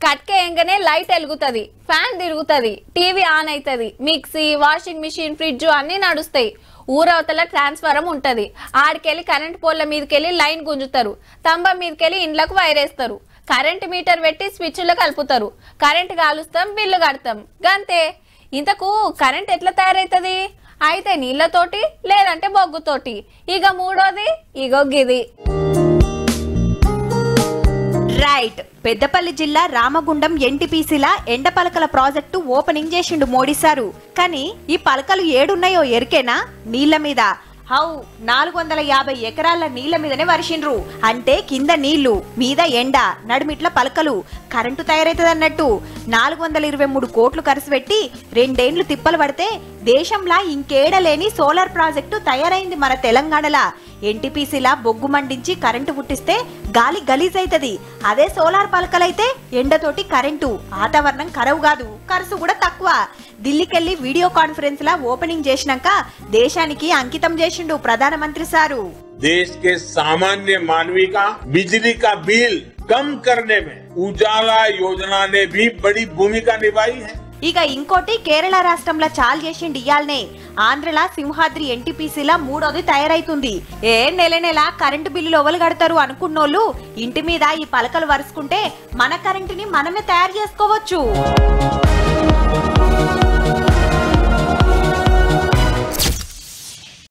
కట్కేయంగానే light వెలుగుతుంది fan తిరుగుతుంది TV on అవుతుంది మిక్సీ వాషింగ్ మిషన్ ఫ్రిడ్జ్ అన్ని నడుస్తాయి ఊరవతల ట్రాన్స్ఫారం ఉంటది ఆడికెళ్ళి కరెంట్ పోల్ల మీదకెళ్ళి లైన్ గుంజుతారు స్తంభం మీదకెళ్ళి ఇండ్లకు వైరేస్తారు కరెంట్ మీటర్ పెట్టి స్విచ్లు కలుపుతారు కరెంట్ కాలుస్తాం బిల్లు కడతాం గంతే ఇంతకు కరెంట్ ఎట్లా తయారైతుంది అయితే నీళ్లతోటి లేదంటే బొగ్గుతోటి ఇక మూడోది ఇగో గిది రైట్ పెద్దపల్లి జిల్లా రామగుండం ఎన్టీపీసీల ఎండ పలకల ప్రాజెక్టు ఓపెనింగ్ చేసిండు మోడీ సారు కానీ ఈ పలకలు ఏడున్నాయో ఎరికేనా నీళ్ల మీద హౌ నాలుగు వందల యాభై ఎకరాల నీళ్ల మీదనే వర్షిండ్రు అంటే కింద నీళ్లు మీద ఎండ నడుమిట్ల పలకలు కరెంటు తయారైతుంది అన్నట్టు నాలుగు వందల ఇరవై మూడు కోట్లు ఖర్చు పెట్టి రెండేండ్లు తిప్పలు పడితే దేశంలా ఇంకేడలేని సోలార్ ప్రాజెక్టు తయారైంది మన తెలంగాణలా ఎన్టీపీసీలా బొగ్గు మండించి కరెంటు పుట్టిస్తే గాలి గలీజ్ అవుతుంది అదే సోలార్ పలకలైతే ఎండతోటి కరెంటు వాతావరణం కరవు కాదు ఖర్చు కూడా తక్కువ ఢిల్లీకెళ్లి వీడియో కాన్ఫరెన్స్ లా ఓపెనింగ్ చేసినాక దేశానికి అంకితం చేసిండు ప్రధానమంత్రి సారు देश के सामान्य मानवी का बिजली का बिल कम करने में उजाला योजना ने भी बड़ी भूमिका निभाई है ఇక ఇంకోటి కేరళ రాష్ట్రంలో చాలు చేసిండు ఇయాలనే ఆంధ్రలా సింహాద్రి ఎన్టీపీసీలా మూడోది తయారైతుంది ఏ నెల నెల కరెంటు బిల్లులు ఎవరు కడతారు అనుకున్నోళ్ళు ఇంటి మీద ఈ పలకలు వరుసుకుంటే మన కరెంటుని మనమే తయారు చేసుకోవచ్చు